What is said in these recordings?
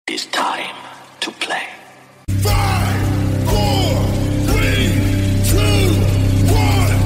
It's time to play. Five, four, three, two, one.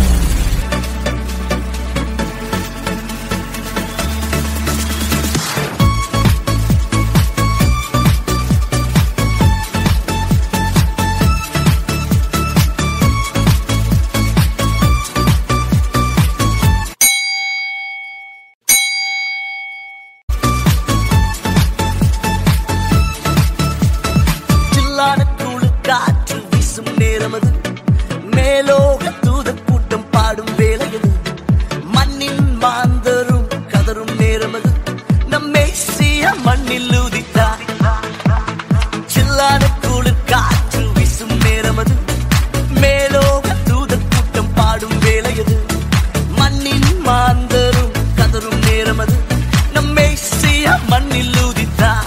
சில்லான கூழு காற்று வீசும் நேரமது மேலோக தூத கூட்டம் பாடும் வேலையது மண்ணின் மாந்தரும் கதரும் நேரமது நம்மை சீய மண்ணில் ஊதித்தார் சில்லான கூழு காற்று வீசும் நேரமது மேலோக தூத கூட்டம் பாடும் வேலையது மண்ணின் மாந்தரும் கதரும் நேரமது நம்மை சீய மண்ணில் ஊதித்தார்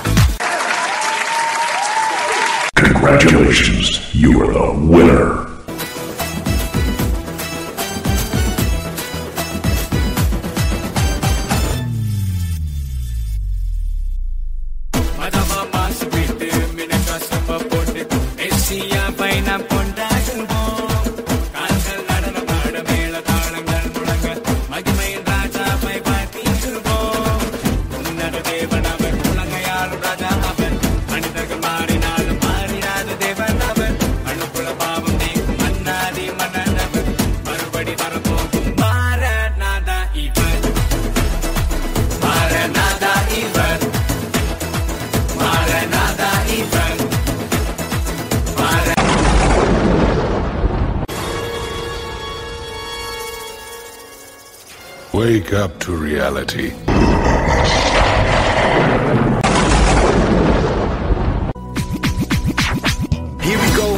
Congratulations, you are the winner. மதமா மாசு விட்டு மினக்கா சம்ப போட்டு மெஸ்ஸியா பைன கொண்டாடுவோம் கால்கள் நடனம் ஆட மேள தாளங்கள் முழங்க மகிமையின் ராஜாவை பார்த்திடுவோம் உன்னத தேவன் அவர் உலகையாளும் ராஜா அவர் மனிதர்கள் மாறினாலும் மாறினாத தேவன் அவர் அணுக்குல பாவம் நீக்கும் மன்னாதி மன்னன் அவர் மறுபடி வரப்போகும் மாறநாதா இவர் மாறநாதா இவர் Maranatha even. Wake up to reality. Here we go.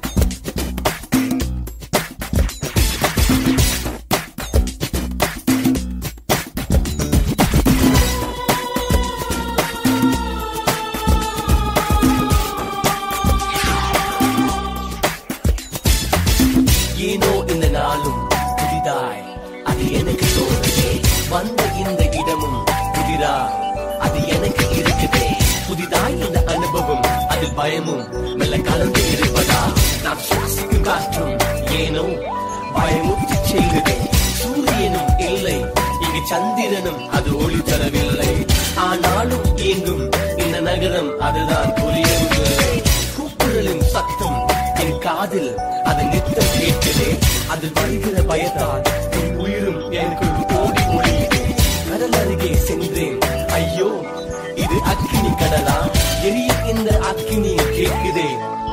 ஏனோ இந்த நாளும் புதிதாய் அது எனக்கு தோணுதே வந்த இந்த இடமும் புதிரா அது எனக்கு இருக்குதே புதிதாய் இந்த அனுபவம் அதில் பயமும் மெல்ல கலந்து இருப்பதா நாம் சுவாசிக்கும் காற்றும் ஏனோ பயமுற்றி செய்ததே சூரியனும் இல்லை இங்கு சந்திரனும் அது ஒளி தரவில்லை ஆனாலும் இயங்கும் இந்த நகரம் அதுதான் புரியவில்லை கூக்குரலின் சத்தம் என் காதில் அது நித்தம் கேட்குதே அதில் வருகிற பயத்தால் என் உயிரும் எனக்குள் ஓடி ஒளியுதே கடல் அருகே சென்றேன் ஐயோ இது அக்கினி கடலா எரிய இந்த அக்கினியை கேட்குதே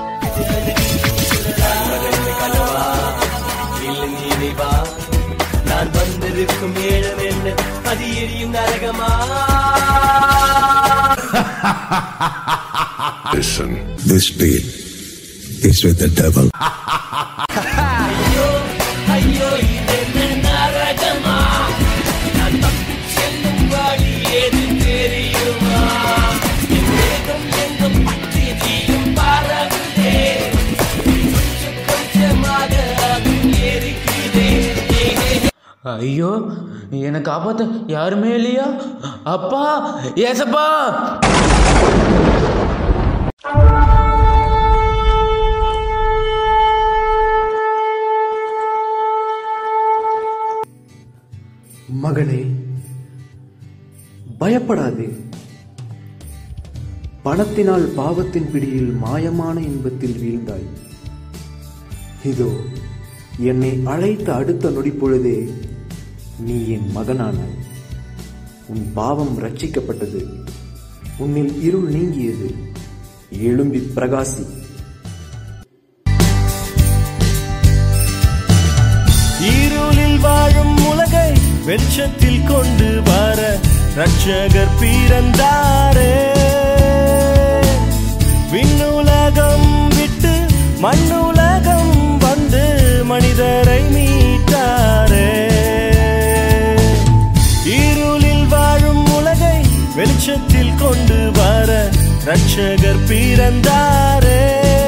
கண்மறைந்த கனவா இல்லை நினைவா நான் வந்திருக்கும் ஏழம் என்ன அது எரியும் நரகமா Listen. This beat is with the devil. ஐயோ ஐயோ இதென்ன நரகமா நான் தப்பிச் செல்லும் வழி ஏது தெரியுமா என் வேகம் எங்கும் பற்றி தீயும் பரவுதே கொஞ்சம் கொஞ்சமாக அதுவும் எரிக்குதே ஐயோ என்னை காப்பாத்த யாருமே இல்லையா அப்பா ஏசப்பா மகனே பயப்படாதே பணத்தினால் பாவத்தின் பிடியில் மாயமான இன்பத்தில் வீழ்ந்தாய் இதோ என்னை அழைத்த அடுத்த நொடிப்பொழுதே நீ என் மகனானாய் உன் பாவம் ரட்சிக்கப்பட்டது உன்னில் இருள் நீங்கியது எழும்பி பிரகாசி இருளில் வாழும் உலகை வெளிச்சத்தில் கொண்டு வர ரட்சகர் பிறந்தாரே விண்ணுலகம் விட்டு மண்ணுலகம் வந்து மனிதரை மீட்டாரே இருளில் வாழும் உலகை வெளிச்சத்தில் கொண்டு வர ரட்சகர் பிறந்தாரே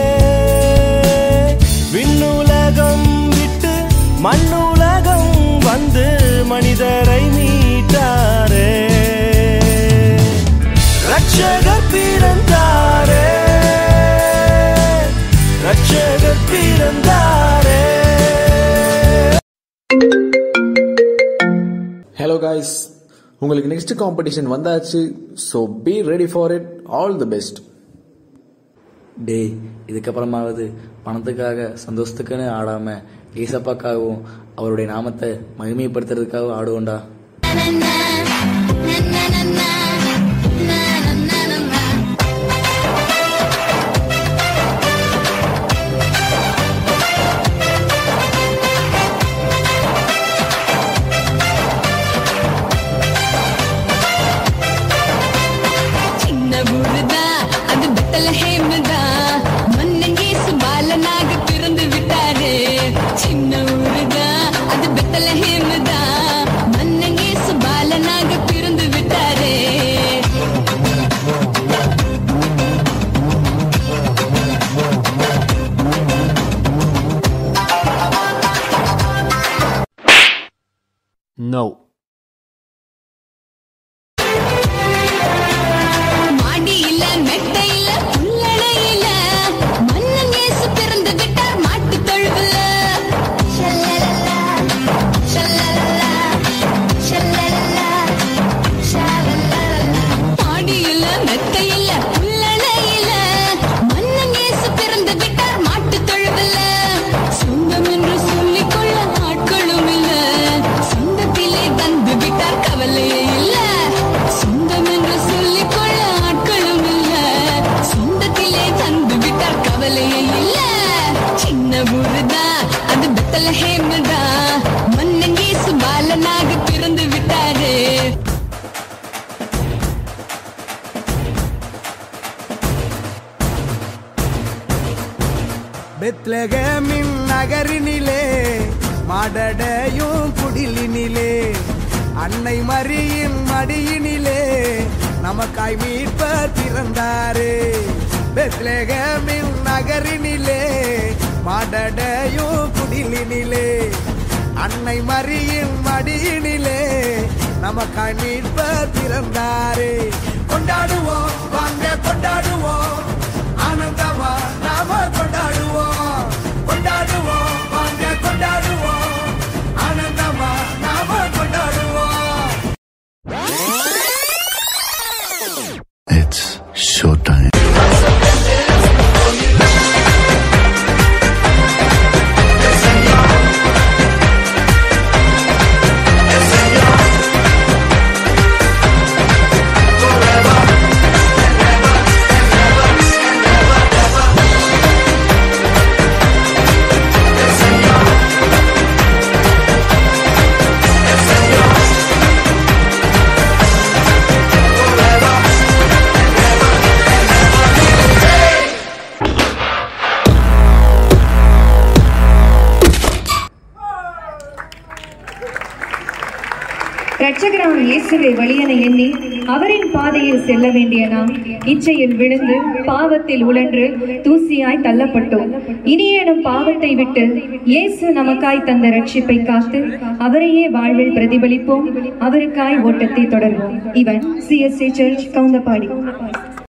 விண்ணுலகம் விட்டு மண்ணுலகம் வந்து மனிதரை மீட்டாரே ரட்சகர் பிறந்த காய்ஸ் உங்களுக்கு நெக்ஸ்ட் காம்படிஷன் வந்தாச்சு so be ready for it all the best டேய் இதுக்கப்புறமாவது பணத்துக்காக சந்தோஷத்துக்குன்னு ஆடாம ஏசப்பாக்காகவும் அவருடைய நாமத்தை மகிமைப்படுத்துறதுக்காகவும் ஆடுவோண்டா சின்ன ஊருதா அது பெத்தலஹேம்தா மன்னங்கேசு பாலனாக பிறந்து விட்டாரே சின்ன ஊருதா அது பெத்தலஹேம்தா மன்னங்கேசு பாலனாக பிறந்து விட்டாரே No. மாடியில மெத்தையில புல்லடையில மன்னங்கேசு பிறந்து விட்டார் மாட்டுத் தொழுவுல ஷல்லலலா, ஷல்லலலா, ஷல்லலலா, ஷல்லலலா. மாடியில மெத்தையில புல்லடையில மன்னங்கேசு பிறந்து விட்டார் மாட்டுத் தொழுவுல சொந்தம் என்று சொல்லிக் கொள்ள ஆட்களும் இல்ல சொந்தத்திலே வந்து விட்டார் கவலையே இல்ல சொந்தம் என்று சொல்லிக் கொள்ள ஆட்களும் இல்ல சொந்தத்திலே தந்து விட்டார் கவலையே இல்ல சின்ன ஊருதா அது பெத்தலஹேம்தா மன்னங்கேசு பாலனாக பிறந்து விட்டாரு பெத்லகமின் நகரினிலே மாடடையும் குடிலினிலே அன்னை மரியின் மடியினிலே நமக்காய் மீட்பர் பிறந்தாரே பெத்லகமின் நகரினிலே மாடடையும் குடிலினிலே அன்னை மரியின் மடியினிலே நமக்காய் மீட்பர் பிறந்தாரே கொண்டாடுவோம் வாங்க கொண்டாடுவோம் ஆனந்தமா நாம கொண்டாடுவோம் கொண்டாடுவோம் வாங்க கொண்டாடுவோம் ஆனந்தமா நாம கொண்டாடுவோம் It's showtime. இரட்சகரான இயேசுவை வழியென எண்ணி அவரின் பாதையில் செல்ல வேண்டிய நாம் இச்சையில் விழுந்து பாவத்தில் உழன்று தூசியாய் தள்ளப்பட்டோம் இனியேனும் பாவத்தை விட்டு இயேசு நமக்காய் தந்த ரட்சிப்பை காத்து அவரையே வாழ்வில் பிரதிபலிப்போம் அவருக்காய் ஓட்டத்தை தொடர்வோம் இவன் சிஎஸ்ஏ சர்ச் கவுந்தப்பாடி